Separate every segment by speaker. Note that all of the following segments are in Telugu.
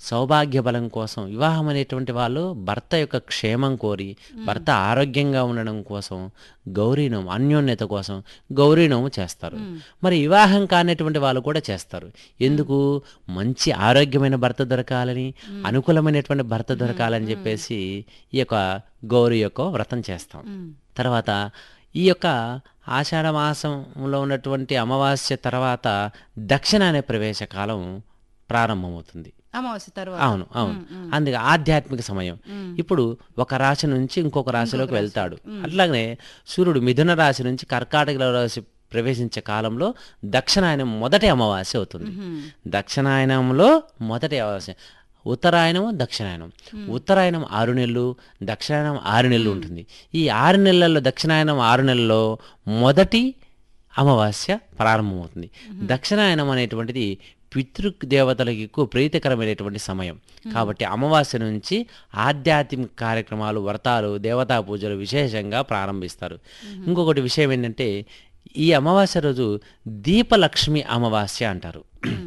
Speaker 1: సౌభాగ్య బలం కోసం వివాహం అనేటువంటి వాళ్ళు భర్త యొక్క క్షేమం కోరి భర్త ఆరోగ్యంగా ఉండడం కోసం గౌరీనోము అన్యోన్యత కోసం గౌరీనోము చేస్తారు మరి వివాహం కానటువంటి వాళ్ళు కూడా చేస్తారు ఎందుకు మంచి ఆరోగ్యమైన భర్త దొరకాలని అనుకూలమైనటువంటి భర్త దొరకాలని చెప్పేసి ఈ యొక్క గౌరీ యొక్క వ్రతం చేస్తాం తర్వాత ఈ యొక్క ఆషాఢ మాసంలో ఉన్నటువంటి అమావాస్య తర్వాత దక్షిణ అనే ప్రవేశ కాలం ప్రారంభమవుతుంది
Speaker 2: అమావాస్య తర్వాత
Speaker 1: అవును అవును అందుకే ఆధ్యాత్మిక సమయం ఇప్పుడు ఒక రాశి నుంచి ఇంకొక రాశిలోకి వెళ్తాడు అట్లాగనే సూర్యుడు మిథున రాశి నుంచి కర్కాటక రాశి ప్రవేశించే కాలంలో దక్షిణాయనం మొదటి అమావాస్య అవుతుంది దక్షిణాయనంలో మొదటి అమావాస్య ఉత్తరాయణము దక్షిణాయనం ఉత్తరాయణం ఆరు నెలలు దక్షిణాయనం ఆరు నెలలు ఉంటుంది ఈ ఆరు నెలల్లో దక్షిణాయనం ఆరు నెలల్లో మొదటి అమావాస్య ప్రారంభమవుతుంది దక్షిణాయనం అనేటువంటిది పితృదేవతలకు ఎక్కువ ప్రీతికరమైనటువంటి సమయం కాబట్టి అమావాస్య నుంచి ఆధ్యాత్మిక కార్యక్రమాలు వ్రతాలు దేవతా పూజలు విశేషంగా ప్రారంభిస్తారు ఇంకొకటి విషయం ఏంటంటే ఈ అమావాస్య రోజు దీపలక్ష్మి అమావాస్య అంటారు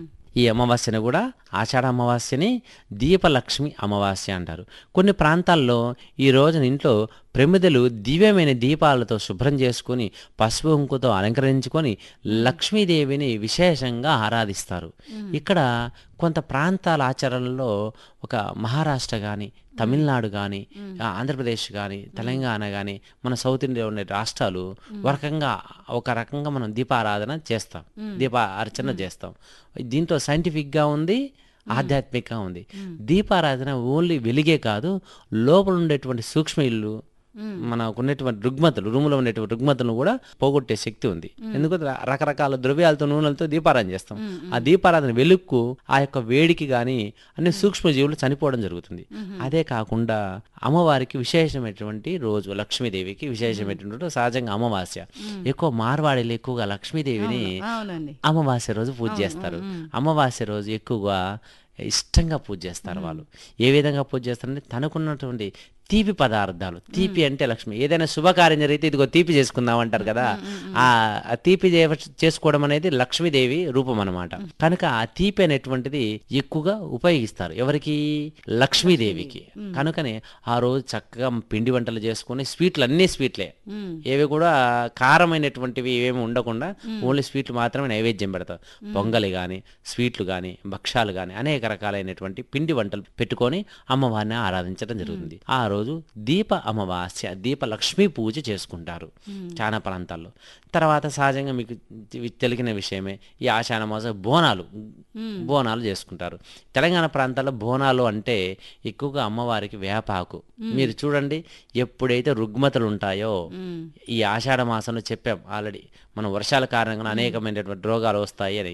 Speaker 1: ఈ అమావాస్యను కూడా ఆషాఢ అమావాస్యని దీపలక్ష్మి అమావాస్య అంటారు కొన్ని ప్రాంతాల్లో ఈ రోజున ఇంట్లో ప్రమిదలు దివ్యమైన దీపాలతో శుభ్రం చేసుకొని పసుపు కుంకుతో అలంకరించుకొని లక్ష్మీదేవిని విశేషంగా ఆరాధిస్తారు ఇక్కడ కొంత ప్రాంతాల ఆచరణలో ఒక మహారాష్ట్ర కానీ తమిళనాడు కానీ ఆంధ్రప్రదేశ్ కానీ తెలంగాణ కానీ మన సౌత్ ఇండియా ఉండే రాష్ట్రాలు ఒక రకంగా ఒక రకంగా మనం దీపారాధన చేస్తాం దీప అర్చన చేస్తాం దీంట్లో సైంటిఫిక్గా ఉంది ఆధ్యాత్మికంగా ఉంది దీపారాధన ఓన్లీ వెలిగే కాదు లోపల ఉండేటువంటి సూక్ష్మ ఇల్లు మనకు ఉన్నటువంటి రుగ్మతలు రూములో ఉండేటువంటి రుగ్మతలను కూడా పోగొట్టే శక్తి ఉంది ఎందుకంటే ర- రకరకాల ద్రవ్యాలతో నూనెలతో దీపారాధన చేస్తాం ఆ దీపారాధన వెలుక్కు ఆ యొక్క వేడికి గాని అన్ని సూక్ష్మజీవులు చనిపోవడం జరుగుతుంది అదే కాకుండా అమ్మవారికి విశేషమైనటువంటి రోజు లక్ష్మీదేవికి విశేషమైనటువంటి రోజు సహజంగా అమావాస్య ఎక్కువ మార్వాడీలు ఎక్కువగా లక్ష్మీదేవిని
Speaker 2: అవునండి
Speaker 1: అమావాస్య రోజు పూజ చేస్తారు అమావాస్య రోజు ఎక్కువగా ఇష్టంగా పూజ చేస్తారు వాళ్ళు ఏ విధంగా పూజ చేస్తారంటే తనకున్నటువంటి తీపి పదార్థాలు తీపి అంటే లక్ష్మి ఏదైనా శుభకార్యం జరిగితే ఇదిగో తీపి చేసుకుందాం అంటారు కదా ఆ ఆ తీపి చే- చేసుకోవడం అనేది లక్ష్మీదేవి రూపం అన్నమాట కనుక ఆ తీపి అనేటువంటిది ఎక్కువగా ఉపయోగిస్తారు ఎవరికి లక్ష్మీదేవికి కనుకనే ఆ రోజు చక్కగా పిండి వంటలు చేసుకుని స్వీట్లు అన్ని స్వీట్లే ఏవి కూడా కారమైనటువంటివి ఏమి ఉండకుండా ఓన్లీ స్వీట్లు మాత్రమే నైవేద్యం పెడతారు పొంగలి కానీ స్వీట్లు కానీ భక్ష్యాలు కానీ అనేక రకాలైనటువంటి పిండి వంటలు పెట్టుకొని అమ్మవారిని ఆరాధించడం జరుగుతుంది ఆ రోజు దీప అమావాస్య దీప లక్ష్మీ పూజ చేసుకుంటారు చాలా ప్రాంతాల్లో తర్వాత సహజంగా మీకు తె- తెలిగిన విషయమే ఈ ఆషాఢ మాసం బోనాలు బోనాలు చేసుకుంటారు తెలంగాణ ప్రాంతాల్లో బోనాలు అంటే ఎక్కువగా అమ్మవారికి వేపాకు మీరు చూడండి ఎప్పుడైతే రుగ్మతలు ఉంటాయో ఈ ఆషాఢ మాసంలో చెప్పాం ఆల్రెడీ మనం వర్షాల కారణంగా అనేకమైనటువంటి రోగాలు వస్తాయి అని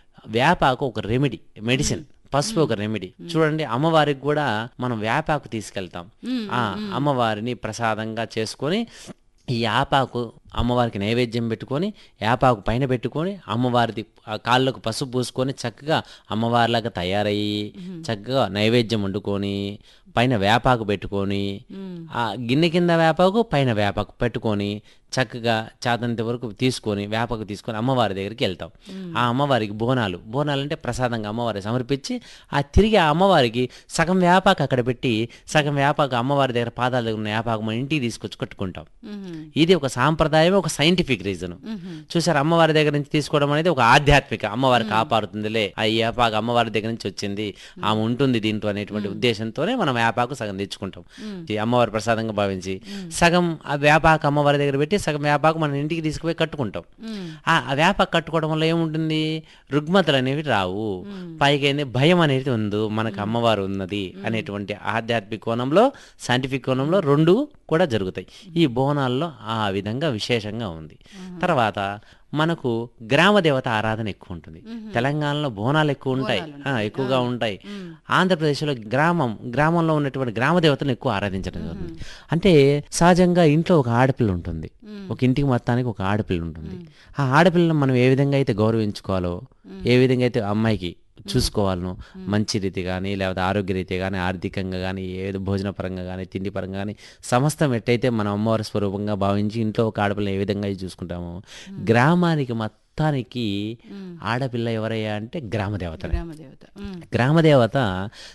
Speaker 1: వేపాకు ఒక రెమెడీ మెడిసిన్ పసుపు ఒక రెమెడీ చూడండి అమ్మవారికి కూడా మనం వేపాకు తీసుకెళ్తాం ఆ అమ్మవారిని ప్రసాదంగా చేసుకొని ఈ యాపాకు అమ్మవారికి నైవేద్యం పెట్టుకొని యాపాకు పైన పెట్టుకొని అమ్మవారిది ఆ కాళ్ళకు పసుపు పూసుకొని చక్కగా అమ్మవారిలాగా తయారయ్యి చక్కగా నైవేద్యం వండుకొని పైన వేపాకు పెట్టుకొని ఆ గిన్నె కింద వేపాకు పైన వేపాకు పెట్టుకొని చక్కగా చాతంత వరకు తీసుకొని వేపాకు తీసుకొని అమ్మవారి దగ్గరికి వెళ్తాం ఆ అమ్మవారికి బోనాలు బోనాలు అంటే ప్రసాదంగా అమ్మవారికి సమర్పించి ఆ తిరిగి ఆ అమ్మవారికి సగం వేపాకు అక్కడ పెట్టి సగం వేపాకు అమ్మవారి దగ్గర పాదాల దగ్గర ఉన్న వేపాకు మన ఇంటికి తీసుకొచ్చి కట్టుకుంటాం ఇది ఒక సాంప్రదాయం ఒక సైంటిఫిక్ రీజన్ చూసారు అమ్మవారి దగ్గర నుంచి తీసుకోవడం అనేది ఒక ఆధ్యాత్మిక అమ్మవారి కాపాడుతుందిలే ఆ వేపాకు అమ్మవారి దగ్గర నుంచి వచ్చింది ఆమె ఉంటుంది దీంట్లో అనేటువంటి ఉద్దేశంతోనే మనం వేపాకు సగం తెచ్చుకుంటాం ఈ అమ్మవారి ప్రసాదంగా భావించి సగం ఆ వేపాకు అమ్మవారి దగ్గర పెట్టి సగం వేపాకు మన ఇంటికి తీసుకుపోయి కట్టుకుంటాం ఆ ఆ వేపాకు కట్టుకోవడం వల్ల ఏముంటుంది రుగ్మతలు అనేవి రావు పైకి ఏంది భయం అనేది ఉంది మనకు అమ్మవారు ఉన్నది అనేటువంటి ఆధ్యాత్మిక కోణంలో సైంటిఫిక్ కోణంలో రెండు కూడా జరుగుతాయి ఈ బోనాల్లో ఆ విధంగా విశేషంగా ఉంది తర్వాత మనకు గ్రామ దేవత ఆరాధన ఎక్కువ ఉంటుంది తెలంగాణలో బోనాలు ఎక్కువ ఉంటాయి ఆ, ఎక్కువగా ఉంటాయి ఆంధ్రప్రదేశ్లో గ్రామం గ్రామంలో ఉన్నటువంటి గ్రామ దేవతలను ఎక్కువ ఆరాధించడం జరుగుతుంది అంటే సహజంగా ఇంట్లో ఒక ఆడపిల్ల ఉంటుంది ఒక ఇంటికి మొత్తానికి ఒక ఆడపిల్ల ఉంటుంది ఆ ఆడపిల్లను మనం ఏ విధంగా అయితే గౌరవించుకోవాలో ఏ విధంగా అయితే అమ్మాయికి చూసుకోవాలను మంచి రీతి కానీ లేకపోతే ఆరోగ్య రీతి కానీ ఆర్థికంగా కానీ ఏదో భోజన పరంగా కానీ తిండి పరంగా కానీ సమస్తం ఎట్టయితే మనం అమ్మవారి స్వరూపంగా భావించి ఇంట్లో ఒక ఆడపిల్లని ఏ విధంగా అయితే చూసుకుంటామో గ్రామానికి మొత్తానికి ఆడపిల్ల ఎవరయ్యా అంటే గ్రామ దేవతనే
Speaker 2: గ్రామదేవత ఉమ్.
Speaker 1: గ్రామదేవత